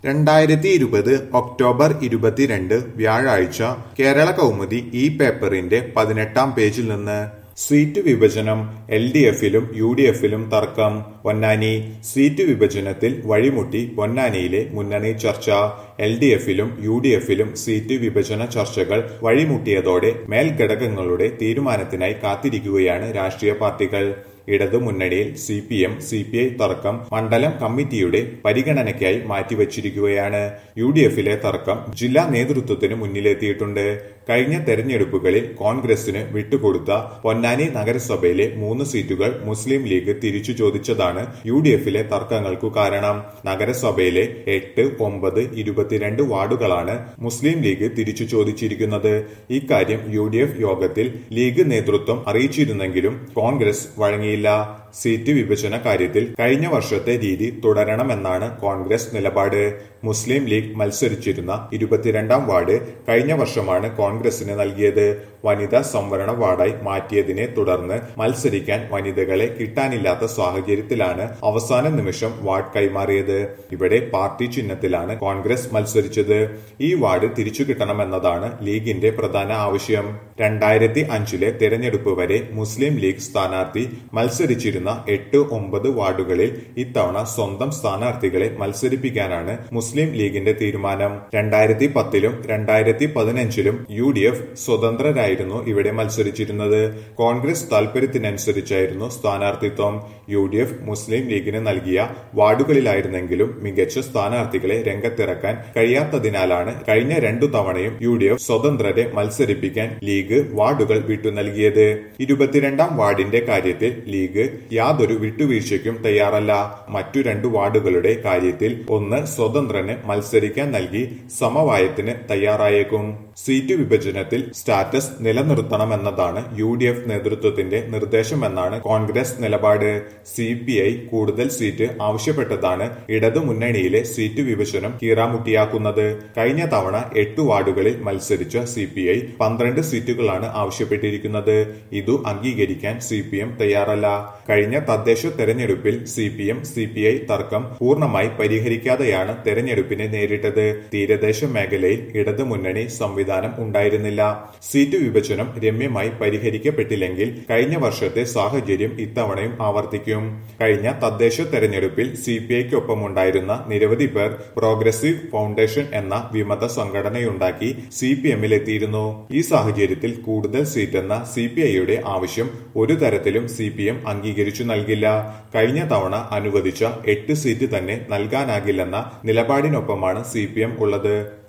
രണ്ടായിരത്തി ഇരുപത് ഒക്ടോബർ ഇരുപത്തിരണ്ട് വ്യാഴാഴ്ച കേരള കൗമുദി ഈ പേപ്പറിന്റെ പതിനെട്ടാം പേജിൽ നിന്ന് സീറ്റ് വിഭജനം എൽ ഡി എഫിലും യു ഡി എഫിലും തർക്കം പൊന്നാനി സീറ്റ് വിഭജനത്തിൽ വഴിമുട്ടി പൊന്നാനിയിലെ മുന്നണി ചർച്ച എൽ ഡി എഫിലും യു ഡി എഫിലും സീറ്റ് വിഭജന ചർച്ചകൾ വഴിമുട്ടിയതോടെ മേൽഘടകങ്ങളുടെ തീരുമാനത്തിനായി കാത്തിരിക്കുകയാണ് രാഷ്ട്രീയ പാർട്ടികൾ ഇടതു മുന്നണിയിൽ C P M C P I തർക്കം മണ്ഡലം കമ്മിറ്റിയുടെ പരിഗണനയ്ക്കായി മാറ്റിവച്ചിരിക്കുകയാണ് യു ഡി എഫിലെ തർക്കം ജില്ലാ നേതൃത്വത്തിന് മുന്നിലെത്തിയിട്ടുണ്ട് കഴിഞ്ഞ തെരഞ്ഞെടുപ്പുകളിൽ കോൺഗ്രസിന് വിട്ടുകൊടുത്ത പൊന്നാനി നഗരസഭയിലെ മൂന്ന് സീറ്റുകൾ മുസ്ലിം ലീഗ് തിരിച്ചു ചോദിച്ചതാണ് യു ഡി എഫിലെ തർക്കങ്ങൾക്കു കാരണം നഗരസഭയിലെ എട്ട് ഒമ്പത് ഇരുപത്തിരണ്ട് വാർഡുകളാണ് മുസ്ലിം ലീഗ് തിരിച്ചു ചോദിച്ചിരിക്കുന്നത് ഇക്കാര്യം യു ഡി എഫ് യോഗത്തിൽ ലീഗ് നേതൃത്വം അറിയിച്ചിരുന്നെങ്കിലും കോൺഗ്രസ് വഴങ്ങിയില്ല സീറ്റ് വിഭജന കാര്യത്തിൽ കഴിഞ്ഞ വർഷത്തെ രീതി തുടരണമെന്നാണ് കോൺഗ്രസ് നിലപാട് മുസ്ലിം ലീഗ് മത്സരിച്ചിരുന്ന ഇരുപത്തിരണ്ടാം വാർഡ് കഴിഞ്ഞ വർഷമാണ് കോൺഗ്രസിന് നൽകിയത് വനിതാ സംവരണ വാർഡായി മാറ്റിയതിനെ തുടർന്ന് മത്സരിക്കാൻ വനിതകളെ കിട്ടാനില്ലാത്ത സാഹചര്യത്തിലാണ് അവസാന നിമിഷം വാർഡ് കൈമാറിയത് ഇവിടെ പാർട്ടി ചിഹ്നത്തിലാണ് കോൺഗ്രസ് മത്സരിച്ചത് ഈ വാർഡ് തിരിച്ചു കിട്ടണമെന്നതാണ് ലീഗിന്റെ പ്രധാന ആവശ്യം രണ്ടായിരത്തി അഞ്ചിലെ തെരഞ്ഞെടുപ്പ് വരെ മുസ്ലിം ലീഗ് സ്ഥാനാർത്ഥി മത്സരിച്ചിരുന്ന എട്ട് ഒമ്പത് വാർഡുകളിൽ ഇത്തവണ സ്വന്തം സ്ഥാനാർത്ഥികളെ മത്സരിപ്പിക്കാനാണ് മുസ്ലിം ലീഗിന്റെ തീരുമാനം രണ്ടായിരത്തി പത്തിലും രണ്ടായിരത്തി പതിനഞ്ചിലും യു ഡി എഫ് സ്വതന്ത്രരായിരുന്നു ഇവിടെ മത്സരിച്ചിരുന്നത് കോൺഗ്രസ് താൽപര്യത്തിനനുസരിച്ചായിരുന്നു സ്ഥാനാർത്ഥിത്വം യു ഡി എഫ് മുസ്ലിം ലീഗിന് നൽകിയ വാർഡുകളിലായിരുന്നെങ്കിലും മികച്ച സ്ഥാനാർത്ഥികളെ രംഗത്തിറക്കാൻ കഴിയാത്തതിനാലാണ് കഴിഞ്ഞ രണ്ടു തവണയും യു ഡി എഫ് സ്വതന്ത്രരെ മത്സരിപ്പിക്കാൻ ലീഗ് വാർഡുകൾ വിട്ടു നൽകിയത് ഇരുപത്തിരണ്ടാം വാർഡിന്റെ കാര്യത്തിൽ ലീഗ് യാതൊരു വിട്ടുവീഴ്ചയ്ക്കും തയ്യാറല്ല മറ്റു രണ്ടു വാർഡുകളുടെ കാര്യത്തിൽ ഒന്ന് സ്വതന്ത്രന് മത്സരിക്കാൻ നൽകി സമവായത്തിന് തയ്യാറായേക്കും സീറ്റ് വിഭജനത്തിൽ സ്റ്റാറ്റസ് നിലനിർത്തണമെന്നതാണ് യു ഡി എഫ് നേതൃത്വത്തിന്റെ നിർദ്ദേശമെന്നാണ് കോൺഗ്രസ് നിലപാട് സി പി ഐ കൂടുതൽ സീറ്റ് ആവശ്യപ്പെട്ടതാണ് ഇടതു മുന്നണിയിലെ സീറ്റ് വിഭജനം കീറാമുട്ടിയാക്കുന്നത് കഴിഞ്ഞ തവണ എട്ട് വാർഡുകളിൽ മത്സരിച്ച സി പി ഐ പന്ത്രണ്ട് സീറ്റുകളാണ് ആവശ്യപ്പെട്ടിരിക്കുന്നത് ഇതു അംഗീകരിക്കാൻ സി പി എം തയ്യാറല്ല കഴിഞ്ഞ തദ്ദേശ തെരഞ്ഞെടുപ്പിൽ C P M C P I തർക്കം പൂർണ്ണമായി പരിഹരിക്കാതെയാണ് തെരഞ്ഞെടുപ്പിനെ നേരിട്ടത് തീരദേശ മേഖലയിൽ ഇടതു മുന്നണി സംവിധാനം ഉണ്ടായിരുന്നില്ല സീറ്റ് വിഭജനം രമ്യമായി പരിഹരിക്കപ്പെട്ടില്ലെങ്കിൽ കഴിഞ്ഞ വർഷത്തെ സാഹചര്യം ഇത്തവണയും ആവർത്തിക്കും കഴിഞ്ഞ തദ്ദേശ തെരഞ്ഞെടുപ്പിൽ സി പി ഐക്കൊപ്പമുണ്ടായിരുന്ന നിരവധി പേർ പ്രോഗ്രസീവ് ഫൗണ്ടേഷൻ എന്ന വിമത സംഘടനയുണ്ടാക്കി സി പി എമ്മിലെത്തിയിരുന്നു ഈ സാഹചര്യത്തിൽ കൂടുതൽ സീറ്റെന്ന സി പി ഐയുടെ ആവശ്യം ഒരു തരത്തിലും സി പി എം അംഗീകരിച്ചു നൽകില്ല കഴിഞ്ഞ തവണ അനുവദിച്ച എട്ട് സീറ്റ് തന്നെ നൽകാനാകില്ലെന്ന നിലപാടിനൊപ്പമാണ് സി പി എം ഉള്ളത്